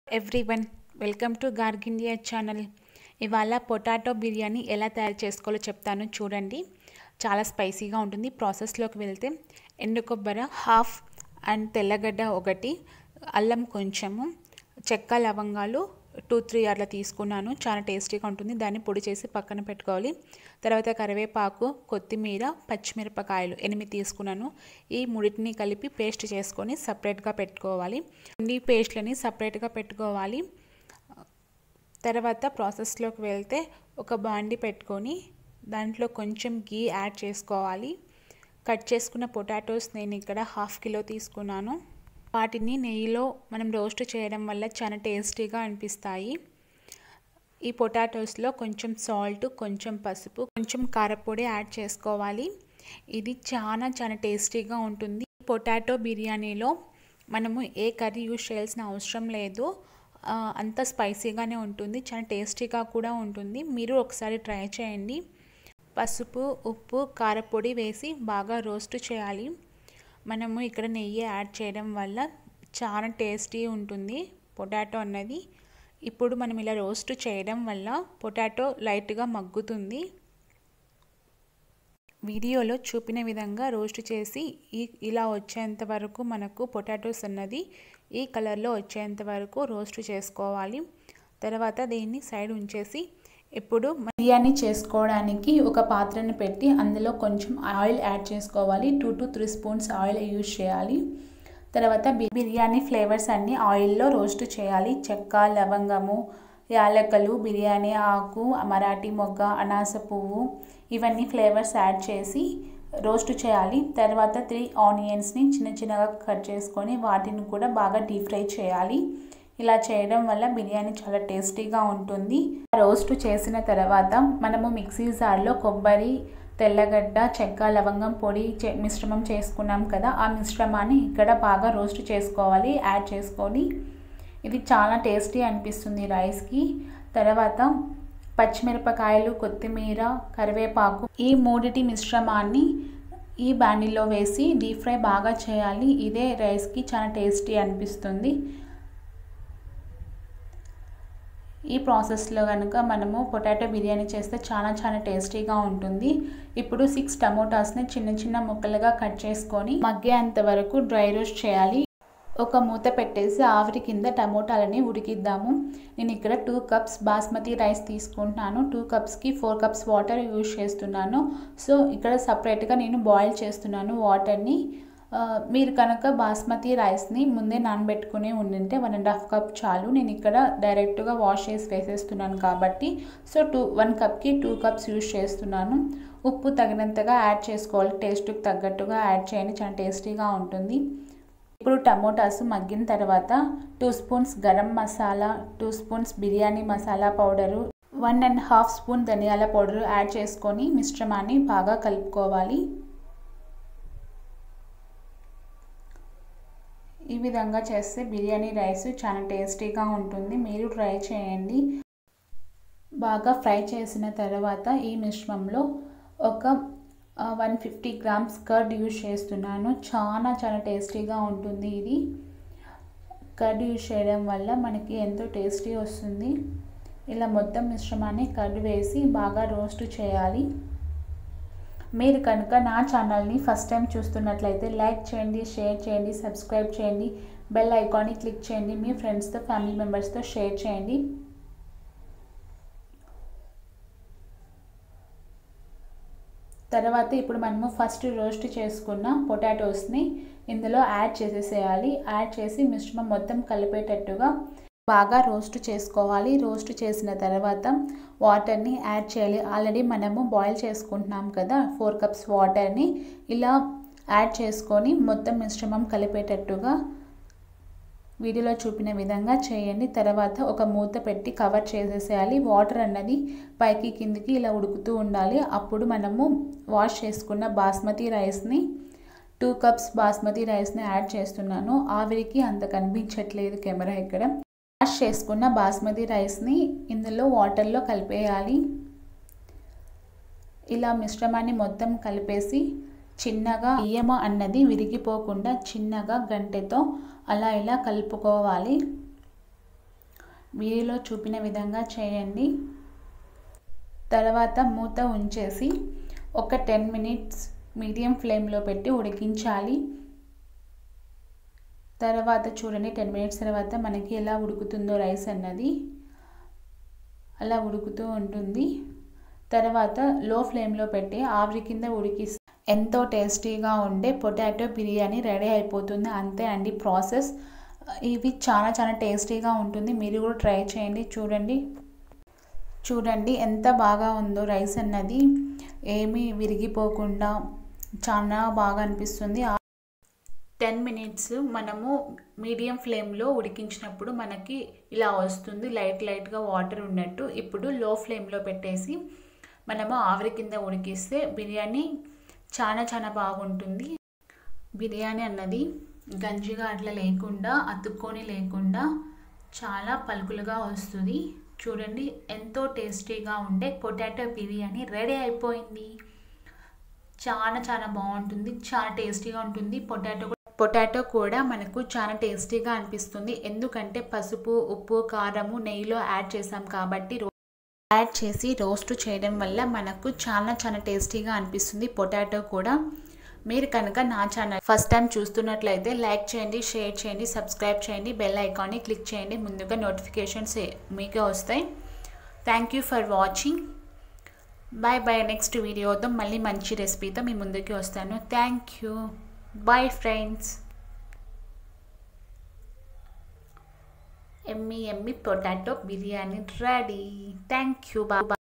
everyone welcome to గార్గిండియా channel ఇవాళ potato biryani ఎలా తయారు చేసుకోవాలో చెప్తాను చూడండి చాలా స్పైసీగా ఉంటుంది ప్రాసెస్లోకి వెళ్తే ఎండు కొబ్బరి హాఫ్ అండ్ తెల్లగడ్డ ఒకటి అల్లం కొంచెము చెక్క లవంగాలు టూ త్రీ అట్లా తీసుకున్నాను చాలా టేస్టీగా ఉంటుంది దాన్ని పొడి చేసి పక్కన పెట్టుకోవాలి తర్వాత కరివేపాకు కొత్తిమీర పచ్చిమిరపకాయలు ఎనిమిది తీసుకున్నాను ఈ ముడిటిని కలిపి పేస్ట్ చేసుకొని సపరేట్గా పెట్టుకోవాలి ఈ పేస్ట్లని సపరేట్గా పెట్టుకోవాలి తర్వాత ప్రాసెస్లోకి వెళ్తే ఒక బాండి పెట్టుకొని దాంట్లో కొంచెం గీ యాడ్ చేసుకోవాలి కట్ చేసుకున్న పొటాటోస్ నేను ఇక్కడ హాఫ్ కిలో తీసుకున్నాను వాటిని నెయ్యిలో మనం రోస్ట్ చేయడం వల్ల చాలా టేస్టీగా అనిపిస్తాయి ఈ పొటాటోస్లో కొంచెం సాల్ట్ కొంచెం పసుపు కొంచెం కారపొడి యాడ్ చేసుకోవాలి ఇది చాలా చాలా టేస్టీగా ఉంటుంది పొటాటో బిర్యానీలో మనము ఏ కర్రీ యూజ్ చేయాల్సిన అవసరం లేదు అంత స్పైసీగానే ఉంటుంది చాలా టేస్టీగా కూడా ఉంటుంది మీరు ఒకసారి ట్రై చేయండి పసుపు ఉప్పు కారపొడి వేసి బాగా రోస్ట్ చేయాలి మనము ఇక్కడ నెయ్యి యాడ్ చేయడం వల్ల చాలా టేస్టీ ఉంటుంది పొటాటో అన్నది ఇప్పుడు మనం ఇలా రోస్ట్ చేయడం వల్ల పొటాటో లైట్గా మగ్గుతుంది వీడియోలో చూపిన విధంగా రోస్ట్ చేసి ఈ ఇలా వచ్చేంత వరకు మనకు పొటాటోస్ అన్నది ఈ కలర్లో వచ్చేంత వరకు రోస్ట్ చేసుకోవాలి తర్వాత దీన్ని సైడ్ ఉంచేసి ఇప్పుడు బిర్యానీ చేసుకోవడానికి ఒక పాత్రను పెట్టి అందులో కొంచెం ఆయిల్ యాడ్ చేసుకోవాలి two to three spoons oil use చేయాలి తర్వాత బిర్యానీ ఫ్లేవర్స్ అన్నీ ఆయిల్లో రోస్ట్ చేయాలి చెక్క లవంగము యాలకలు బిర్యానీ ఆకు మరాఠీ మొగ్గ అనాస పువ్వు ఇవన్నీ ఫ్లేవర్స్ యాడ్ చేసి రోస్ట్ చేయాలి తర్వాత త్రీ ఆనియన్స్ని చిన్న చిన్నగా కట్ చేసుకొని వాటిని కూడా బాగా డీప్ ఫ్రై చేయాలి ఇలా చేయడం వల్ల బిర్యానీ చాలా టేస్టీగా ఉంటుంది రోస్ట్ చేసిన తర్వాత మనము మిక్సీ జార్లో కొబ్బరి తెల్లగడ్డ చెక్క లవంగం పొడి మిశ్రమం చేసుకున్నాం కదా ఆ మిశ్రమాన్ని ఇక్కడ బాగా రోస్ట్ చేసుకోవాలి యాడ్ చేసుకొని ఇది చాలా టేస్టీ అనిపిస్తుంది రైస్కి తర్వాత పచ్చిమిరపకాయలు కొత్తిమీర కరివేపాకు ఈ మూడిటి మిశ్రమాన్ని ఈ బాండిలో వేసి డీప్ ఫ్రై బాగా చేయాలి ఇదే రైస్కి చాలా టేస్టీ అనిపిస్తుంది ఈ ప్రాసెస్లో కనుక మనము పొటాటో బిర్యానీ చేస్తే చాలా చాలా టేస్టీగా ఉంటుంది ఇప్పుడు సిక్స్ టమోటాస్ని చిన్న చిన్న ముక్కలుగా కట్ చేసుకొని మగ్గేంత వరకు డ్రై రోస్ట్ చేయాలి ఒక మూత పెట్టేసి ఆవిరి కింద టమోటాలని ఉడికిద్దాము నేను ఇక్కడ టూ కప్స్ బాస్మతి రైస్ తీసుకుంటున్నాను టూ కప్స్కి ఫోర్ కప్స్ వాటర్ యూజ్ చేస్తున్నాను సో ఇక్కడ సపరేట్గా నేను బాయిల్ చేస్తున్నాను వాటర్ని మీరు కనుక బాస్మతి రైస్ని ముందే నానబెట్టుకుని ఉండింటే వన్ అండ్ హాఫ్ కప్ చాలు నేను ఇక్కడ డైరెక్ట్గా వాష్ చేసి వేసేస్తున్నాను కాబట్టి సో టూ వన్ కప్కి టూ కప్స్ యూజ్ చేస్తున్నాను ఉప్పు తగినంతగా యాడ్ చేసుకోవాలి టేస్ట్కి తగ్గట్టుగా యాడ్ చేయండి చాలా టేస్టీగా ఉంటుంది ఇప్పుడు టమోటాస్ మగ్గిన తర్వాత two spoons garam masala two spoons biryani masala powder one and half spoon ధనియాల పౌడరు యాడ్ చేసుకొని మిశ్రమాన్ని బాగా కలుపుకోవాలి ఈ విధంగా చేస్తే బిర్యానీ రైస్ చాలా టేస్టీగా ఉంటుంది మీరు ట్రై చేయండి బాగా ఫ్రై చేసిన తర్వాత ఈ మిశ్రమంలో ఒక one fifty grams curd use చేస్తున్నాను చాలా చాలా టేస్టీగా ఉంటుంది ఇది కర్డ్ యూజ్ చేయడం వల్ల మనకి ఎంతో టేస్టీ వస్తుంది ఇలా మొత్తం మిశ్రమాన్ని కర్డ్ వేసి బాగా రోస్ట్ చేయాలి మీరు కనుక నా ఛానల్ని ఫస్ట్ టైం చూస్తున్నట్లయితే లైక్ చేయండి షేర్ చేయండి సబ్స్క్రైబ్ చేయండి బెల్ ఐకాన్ని క్లిక్ చేయండి మీ ఫ్రెండ్స్తో ఫ్యామిలీ మెంబర్స్తో షేర్ చేయండి తర్వాత ఇప్పుడు మనము ఫస్ట్ రోస్ట్ చేసుకున్న పొటాటోస్ని ఇందులో యాడ్ చేసేసేయాలి యాడ్ చేసి మిశ్రమం మొత్తం కలిపేటట్టుగా బాగా రోస్ట్ చేసుకోవాలి రోస్ట్ చేసిన తర్వాత వాటర్ని యాడ్ చేయాలి ఆల్రెడీ మనము బాయిల్ చేసుకుంటున్నాం కదా ఫోర్ కప్స్ వాటర్ని ఇలా యాడ్ చేసుకొని మొత్తం మిశ్రమం కలిపేటట్టుగా వీడియోలో చూపిన విధంగా చేయండి తర్వాత ఒక మూత పెట్టి కవర్ చేసేసేయాలి వాటర్ అన్నది పైకి కిందికి ఇలా ఉడుకుతూ ఉండాలి అప్పుడు మనము వాష్ చేసుకున్న బాస్మతి రైస్ని టూ కప్స్ బాస్మతి రైస్ని యాడ్ చేస్తున్నాను ఆవిరికి అంత కనిపించట్లేదు కెమెరా ఇక్కడ వాష్ చేసుకున్న బాస్మతి రైస్ని ఇందులో వాటర్లో కలిపేయాలి ఇలా మిశ్రమాన్ని మొత్తం కలిపేసి చిన్నగా బియ్యం అన్నది విరిగిపోకుండా చిన్నగా గంటెతో అలా ఇలా కలుపుకోవాలి వీడియోలో చూపిన విధంగా చేయండి తర్వాత మూత ఉంచేసి ఒక టెన్ మినిట్స్ మీడియం ఫ్లేమ్లో పెట్టి ఉడికించాలి తర్వాత చూడండి టెన్ మినిట్స్ తర్వాత మనకి ఎలా ఉడుకుతుందో రైస్ అన్నది అలా ఉడుకుతూ ఉంటుంది తర్వాత లో ఫ్లేమ్లో పెట్టి ఆవిరి కింద ఉడికిస్తే ఎంతో టేస్టీగా ఉండే పొటాటో బిర్యానీ రెడీ అయిపోతుంది అంతే అండి ప్రాసెస్ ఇవి చాలా చాలా టేస్టీగా ఉంటుంది మీరు కూడా ట్రై చేయండి చూడండి చూడండి ఎంత బాగా ఉందో రైస్ అన్నది ఏమీ విరిగిపోకుండా చాలా బాగా అనిపిస్తుంది టెన్ మినిట్స్ మనము మీడియం ఫ్లేమ్లో ఉడికించినప్పుడు మనకి ఇలా వస్తుంది లైట్ లైట్గా వాటర్ ఉన్నట్టు ఇప్పుడు లో ఫ్లేమ్లో పెట్టేసి మనము ఆవిరి కింద ఉడికిస్తే బిర్యానీ చాలా చాలా బాగుంటుంది బిర్యానీ అన్నది గంజిగా అట్లా లేకుండా అతుక్కొని లేకుండా చాలా పలుకులుగా వస్తుంది చూడండి ఎంతో టేస్టీగా ఉండే పొటాటో బిర్యానీ రెడీ అయిపోయింది చాలా చాలా బాగుంటుంది చాలా టేస్టీగా ఉంటుంది పొటాటో పొటాటో కూడా మనకు చాలా టేస్టీగా అనిపిస్తుంది ఎందుకంటే పసుపు ఉప్పు కారము నెయ్యిలో యాడ్ చేసాం కాబట్టి యాడ్ చేసి రోస్ట్ చేయడం వల్ల మనకు చాలా చాలా టేస్టీగా అనిపిస్తుంది పొటాటో కూడా మీరు కనుక నా ఛానల్ ఫస్ట్ టైం చూస్తున్నట్లయితే లైక్ చేయండి షేర్ చేయండి సబ్స్క్రైబ్ చేయండి బెల్ ఐకాన్ని క్లిక్ చేయండి ముందుగా నోటిఫికేషన్స్ మీకే వస్తాయి thank you for watching bye bye next వీడియోతో మళ్ళీ మంచి రెసిపీతో మీ ముందుకి వస్తాను thank you bye friends yummy yummy potato biryani ready thank you bye